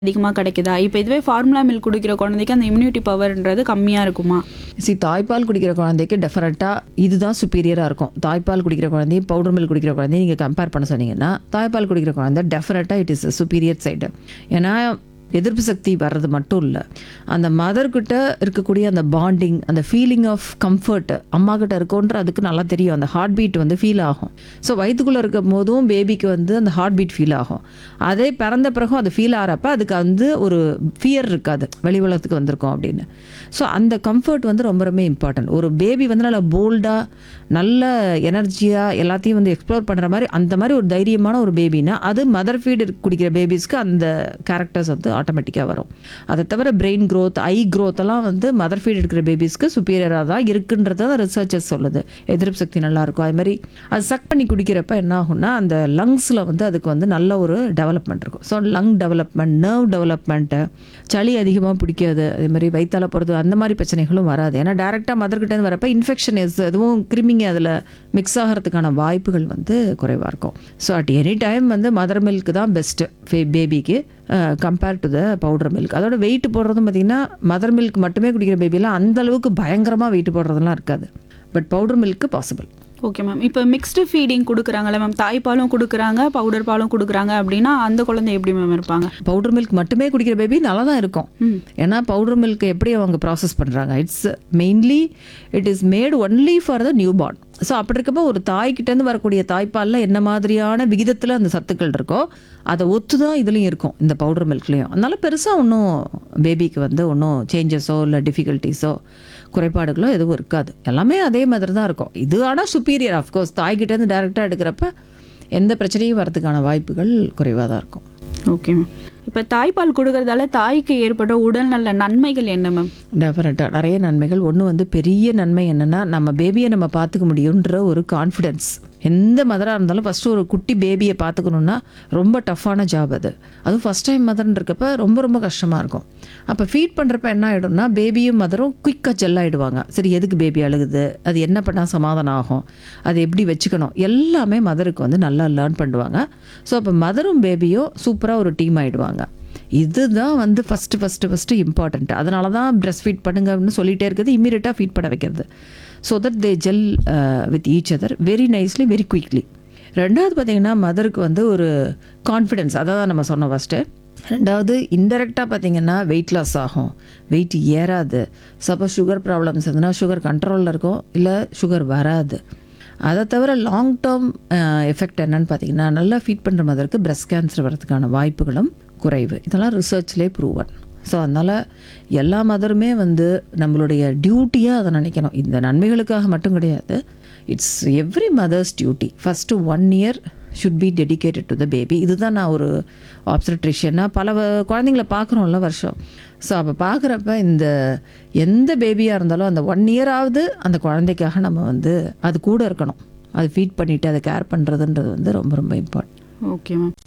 அதிகமாக கிடைக்குதா இப்போ இதுவே ஃபார்முலா மில்க் குடிக்கிற குழந்தைக்கு அந்த இம்யூனிட்டி பவர்ன்றது கம்மியாக இருக்குமா சி தாய்ப்பால் குடிக்கிற குழந்தைக்கு டெஃபரெண்ட்டாக இதுதான் சுப்பீரியராக இருக்கும் தாய்ப்பால் குடிக்கிற குழந்தையும் பவுடர் மில்க் குடிக்கிற குழந்தையும் நீங்கள் கம்பேர் பண்ண சொன்னீங்கன்னா தாய்ப்பால் குடிக்கிற குழந்தை டெஃபரெண்ட்டாக இட் இஸ் சுப்பீரியர் சைடு ஏன்னா எதிர்ப்பு சக்தி வர்றது மட்டும் இல்லை அந்த மதர்கிட்ட இருக்கக்கூடிய அந்த பாண்டிங் அந்த ஃபீலிங் ஆஃப் கம்ஃபர்ட் அம்மா கிட்ட இருக்கோன்ற அதுக்கு நல்லா தெரியும் அந்த ஹார்ட் பீட் வந்து ஃபீல் ஆகும் ஸோ வயிற்றுக்குள்ளே இருக்கும் போதும் பேபிக்கு வந்து அந்த ஹார்ட் பீட் ஃபீல் ஆகும் அதே பிறந்த பிறகும் அது ஃபீல் ஆகிறப்ப அதுக்கு வந்து ஒரு ஃபியர் இருக்காது வெளி உலகத்துக்கு வந்திருக்கோம் அப்படின்னு ஸோ அந்த கம்ஃபர்ட் வந்து ரொம்ப ரொம்ப இம்பார்ட்டன்ட் ஒரு பேபி வந்து நல்லா போல்டாக நல்ல எனர்ஜியாக எல்லாத்தையும் வந்து எக்ஸ்ப்ளோர் பண்ணுற மாதிரி அந்த மாதிரி ஒரு தைரியமான ஒரு பேபினா அது மதர் ஃபீடு குடிக்கிற பேபிஸ்க்கு அந்த கேரக்டர்ஸ் வந்து ஆட்டோமேட்டிக்காக வரும் அதை தவிர பிரெயின் growth ஐ growth எல்லாம் வந்து மதர் ஃபீட் எடுக்கிற பேபிஸ்க்கு சுப்பீரியராக தான் இருக்குன்றத ரிசர்ச்சர்ஸ் சொல்லுது எதிர்ப்பு சக்தி நல்லா இருக்கும் அது மாதிரி அது சக் பண்ணி குடிக்கிறப்ப என்ன ஆகும்னா அந்த லங்ஸில் வந்து அதுக்கு வந்து நல்ல ஒரு டெவலப்மெண்ட் இருக்கும் so lung development nerve development சளி அதிகமாக பிடிக்காது அதே மாதிரி வயிற்றால போகிறது அந்த மாதிரி பிரச்சனைகளும் வராது ஏன்னா டேரெக்டாக மதர்கிட்டேருந்து வரப்ப இன்ஃபெக்ஷன் எஸ் எதுவும் கிருமிங்க அதில் மிக்ஸ் ஆகிறதுக்கான வாய்ப்புகள் வந்து குறைவாக இருக்கும் ஸோ அட் எனி டைம் வந்து மதர் மில்க் தான் பெஸ்ட்டு பேபிக்கு compare to the powder milk அதோட வெயிட் போடுறதும் பார்த்திங்கன்னா மதர் மில்க் மட்டுமே குடிக்கிற பேபிலாம் அந்த அளவுக்கு பயங்கரமாக வெயிட் போடுறதெல்லாம் இருக்காது but powder milk possible okay ma'am இப்போ மிக்ஸ்டு ஃபீடிங் கொடுக்குறாங்கல்ல மேம் தாய்ப்பாலும் கொடுக்குறாங்க பவுடர் பாலும் கொடுக்குறாங்க அப்படின்னா அந்த குழந்தை எப்படி மேம் இருப்பாங்க பவுடர் மில்க் மட்டுமே குடிக்கிற பேபி நல்லா தான் இருக்கும் ஏன்னா பவுடர் மில்க் எப்படி அவங்க ப்ராசஸ் பண்ணுறாங்க it's mainly it is made only for the newborn so அப்படி இருக்கப்போ ஒரு தாய்கிட்டேருந்து வரக்கூடிய தாய்ப்பாலில் என்ன மாதிரியான விகிதத்தில் அந்த சத்துக்கள் இருக்கோ அதை ஒத்து தான் இதுலேயும் இருக்கும் இந்த பவுடர் மில்க்லேயும் அதனால பெருசாக ஒன்றும் பேபிக்கு வந்து ஒன்றும் சேஞ்சஸோ இல்லை டிஃபிகல்ட்டிஸோ குறைபாடுகளோ எதுவும் இருக்காது எல்லாமே அதே மாதிரி தான் இருக்கும் இது ஆனால் சுப்பீரியர் ஆஃப்கோர்ஸ் தாய்கிட்டேருந்து டேரெக்டாக எடுக்கிறப்ப எந்த பிரச்சனையும் வரதுக்கான வாய்ப்புகள் குறைவாக தான் இருக்கும் ஓகே மேம் இப்போ தாய்ப்பால் கொடுக்கறதால தாய்க்கு ஏற்பட்ட உடல்நல நன்மைகள் என்ன மேம் டெஃபினட்டாக நிறைய நன்மைகள் ஒன்று வந்து பெரிய நன்மை என்னென்னா நம்ம பேபியை நம்ம பார்த்துக்க முடியுன்ற ஒரு கான்ஃபிடென்ஸ் எந்த மதராக இருந்தாலும் ஃபஸ்ட்டு ஒரு குட்டி பேபியை பார்த்துக்கணுன்னா ரொம்ப டஃப்பான ஜாப் அது அதுவும் ஃபஸ்ட் டைம் மதர்ன்னு இருக்கப்ப ரொம்ப ரொம்ப கஷ்டமாக இருக்கும் அப்போ ஃபீட் பண்ணுறப்ப என்ன ஆகிடும்னா பேபியும் மதரும் குயிக்காக ஜெல்லாயிடுவாங்க சரி எதுக்கு பேபி அழுகுது அது என்ன பண்ணால் சமாதானம் ஆகும் அது எப்படி வச்சுக்கணும் எல்லாமே மதருக்கு வந்து நல்லா லேர்ன் பண்ணுவாங்க ஸோ அப்போ மதரும் பேபியும் சூப்பராக ஒரு டீம் ஆகிடுவாங்க இதுதான் வந்து ஃபஸ்ட்டு ஃபஸ்ட்டு ஃபஸ்ட்டு இம்பார்ட்டண்ட் அதனால தான் பிரஸ்ட் ஃபீட் பண்ணுங்க அப்படின்னு சொல்லிகிட்டே இருக்குது இம்மீடியட்டாக ஃபீட் பண்ண வைக்கிறது so that they gel with each other very nicely very quickly ரெண்டாவது பார்த்தீங்கன்னா மதருக்கு வந்து ஒரு கான்ஃபிடென்ஸ் அதை தான் நம்ம சொன்னோம் ஃபஸ்ட்டு ரெண்டாவது இன்டெரக்டாக பார்த்தீங்கன்னா வெயிட் லாஸ் ஆகும் வெயிட் ஏறாது சப்போஸ் சுகர் ப்ராப்ளம்ஸ் இருந்ததுன்னா சுகர் கண்ட்ரோலில் இருக்கும் இல்லை சுகர் வராது அதை தவிர லாங் டேர்ம் எஃபெக்ட் என்னன்னு பார்த்தீங்கன்னா நல்லா ஃபீட் பண்ணுற மதருக்கு பிரஸ்ட் கேன்சர் வரதுக்கான வாய்ப்புகளும் குறைவு இதெல்லாம் ரிசர்ச்லேயே ப்ரூவன் ஸோ அதனால் எல்லா மதருமே வந்து நம்மளுடைய டியூட்டியாக அதை நினைக்கணும் இந்த நன்மைகளுக்காக மட்டும் கிடையாது it's every mother's duty first one year should be dedicated to the baby இதுதான் நான் ஒரு ஆப்சட்ரிஷியனாக பல வ- குழந்தைங்கள பார்க்குறோம்ல வருஷம் ஸோ அப்போ பார்க்குறப்ப இந்த எந்த பேபியாக இருந்தாலும் அந்த ஒன் இயராவது அந்த குழந்தைக்காக நம்ம வந்து அது கூட இருக்கணும் அது ஃபீட் பண்ணிவிட்டு அதை கேர் பண்ணுறதுன்றது வந்து ரொம்ப ரொம்ப இம்பார்ட்டன்ட் ஓகே மேம்